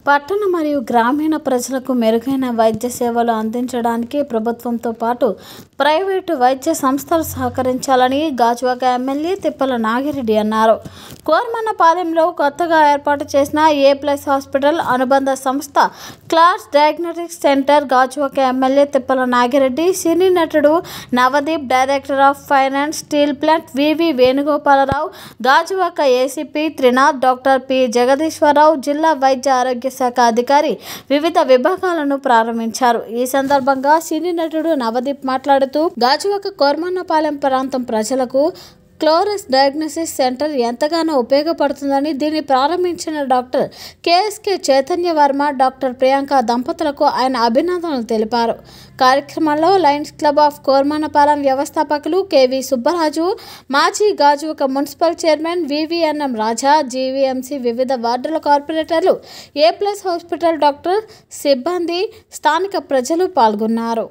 పట్టణ మరియు గ్రామీణ ప్రజలకు మెరుగైన వైద్య సేవలు అందించడానికి ప్రభుత్వంతో పాటు ప్రైవేటు వైద్య సంస్థలు సహకరించాలని గాజువాక ఎమ్మెల్యే తిప్పల నాగిరెడ్డి అన్నారు కోర్మన్నపాలెంలో కొత్తగా ఏర్పాటు చేసిన ఏ ప్లస్ హాస్పిటల్ అనుబంధ సంస్థ class diagnostic centre Gajuwaka MLA Tippala Nagireddy సినీ నటుడు Navdeep director of finance steel plant V V Venugopalarao Gajuwaka ACP Trinath doctor P Jagadishwararao జిల్లా వైద్య ఆరోగ్య శాఖ అధికారి వివిధ విభాగాలను ప్రారంభించారు ఈ సందర్భంగా సినీ నటుడు నవదీప్ మాట్లాడుతూ గాజువాక కోర్మన్నపాలెం ప్రాంతం ప్రజలకు క్లోరస్ డయాగ్నోసిస్ సెంటర్ ఎంతగానో ఉపయోగపడుతుందని దీన్ని ప్రారంభించిన doctor KSK Chaitanya Varma doctor Priyanka దంపతులకు ఆయన అభినందనలు తెలిపారు కార్యక్రమంలో లయన్స్ క్లబ్ ఆఫ్ కోర్మనపాలెం వ్యవస్థాపకులు కెవి సుబ్బరాజు మాజీ Gajuwaka municipal chairman VVNM Raja GVMC వివిధ వార్డుల కార్పొరేటర్లు ఏ ప్లస్ హాస్పిటల్ డాక్టర్ సిబ్బంది స్థానిక ప్రజలు పాల్గొన్నారు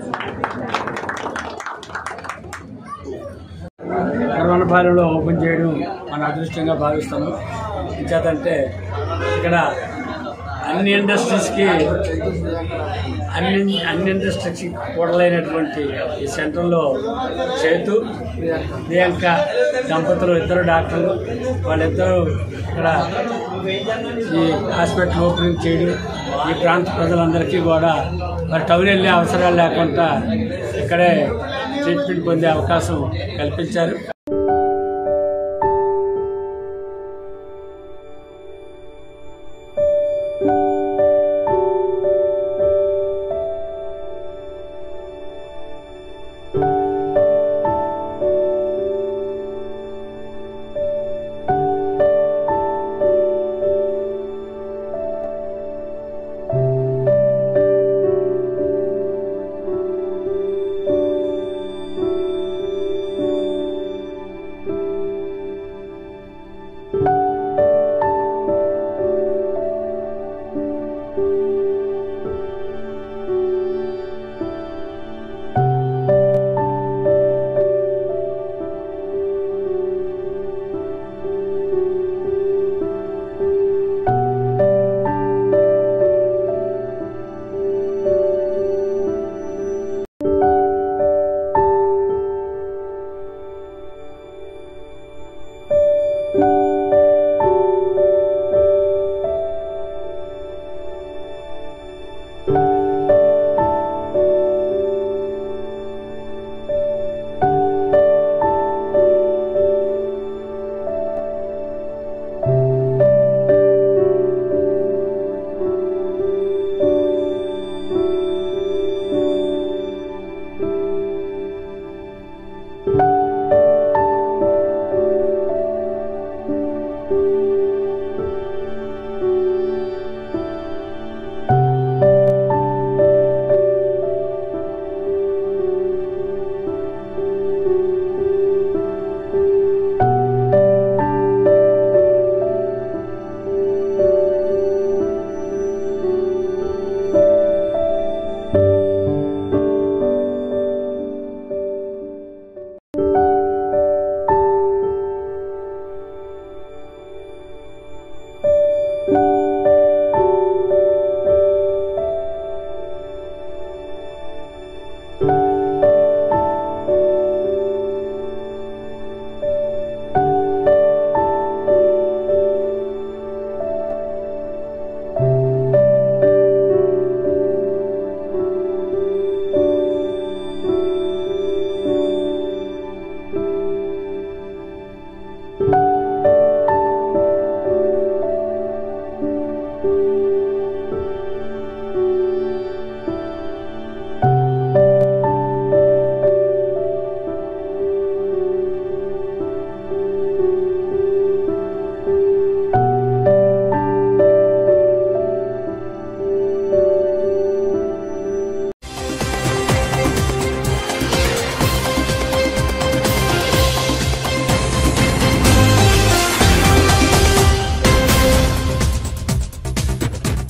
కర్వనపాలెంలో ఓపెన్ చేయడం మన అదృష్టంగా భావిస్తాను ఇంచేతంటే ఇక్కడ అన్ని ఇండస్ట్రీస్కి అన్ని అన్ని ఇండస్ట్రీస్కి కూడలైనటువంటి ఈ సెంటర్లో చేతు ప్రియాంక దంపతులు ఇద్దరు డాక్టర్లు వాళ్ళిద్దరూ ఇక్కడ ఈ హాస్పిటల్ ఓపెనింగ్ చేయడం ఈ ప్రాంత ప్రజలందరికీ కూడా మరి టౌన్ వెళ్ళే అవసరాలు లేకుండా ఇక్కడే ట్రీట్మెంట్ పొందే అవకాశం కల్పించారు